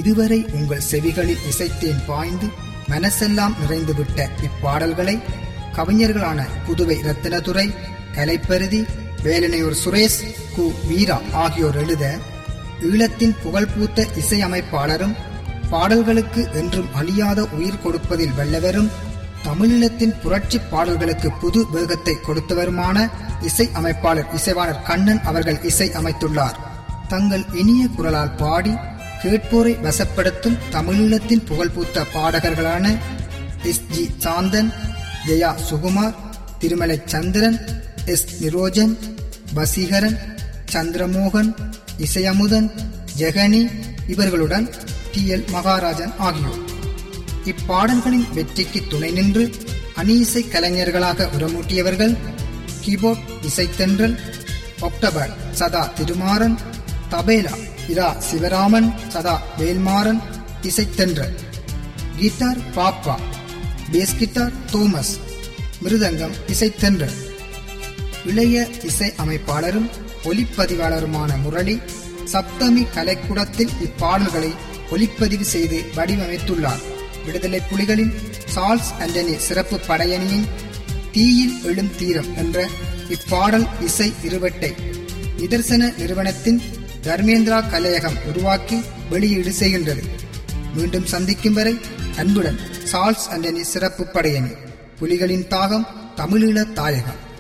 இதுவரை உங்கள் செவிகளில் இசைத்தேன் பாய்ந்து மனசெல்லாம் நிறைந்துவிட்ட இப்பாடல்களை கவிஞர்களான புதுவை ரத்தினதுரை கலைப்பருதி வேலனையூர் சுரேஷ் கு வீரா ஆகியோர் எழுத ஈழத்தின் புகழ்பூத்த இசையமைப்பாளரும் பாடல்களுக்கு என்றும் அழியாத உயிர் கொடுப்பதில் வல்லவரும் தமிழீழத்தின் புரட்சி பாடல்களுக்கு புது வேகத்தை கொடுத்தவருமான இசை அமைப்பாளர் இசைவாளர் கண்ணன் அவர்கள் இசை அமைத்துள்ளார் தங்கள் இனிய குரலால் பாடி கேட்போரை வசப்படுத்தும் தமிழீழத்தின் புகழ்பூத்த பாடகர்களான S G Santhan Jeya Sukumar Thirumalai Chandran S Nirojan Vaseegaran Chandramohan Isaiyamuthan Jegani இவர்களுடன் டி எல் மகாராஜன் ஆகியோர் இப்பாடல்களின் வெற்றிக்கு துணை நின்று அணி இசை கலைஞர்களாக உரமூட்டியவர்கள் கீபோர்ட் இசைத்தென்றல் ஒக்டோபர் சதா திருமாறன் தபேலா இரா சிவராமன் சதா வேல்மாறன் இசைத்தென்றல் guitar Pappa bass guitar Thomas mridangam இசைத்தென்றல் இளைய இசை அமைப்பாளரும் ஒலிப்பதிவாளருமான முரளி சப்தமி கலைக்கூடத்தில் இப்பாடல்களை ஒலிப்பதிவு செய்து வடிவமைத்துள்ளார் விடுதலை புலிகளின் சார்ல்ஸ் ஆண்டனி சிறப்பு படையணியின் தீயில் எழும் தீரம் என்ற இப்பாடல் இசை இருவட்டை நிதர்சன நிறுவனத்தின் தர்மேந்திரா கலையகம் உருவாக்கி வெளியீடு செய்கின்றது மீண்டும் சந்திக்கும் வரை அன்புடன் சார்ல்ஸ் ஆண்டனி சிறப்பு படையணி புலிகளின் தாகம் தமிழீழ தாயகம்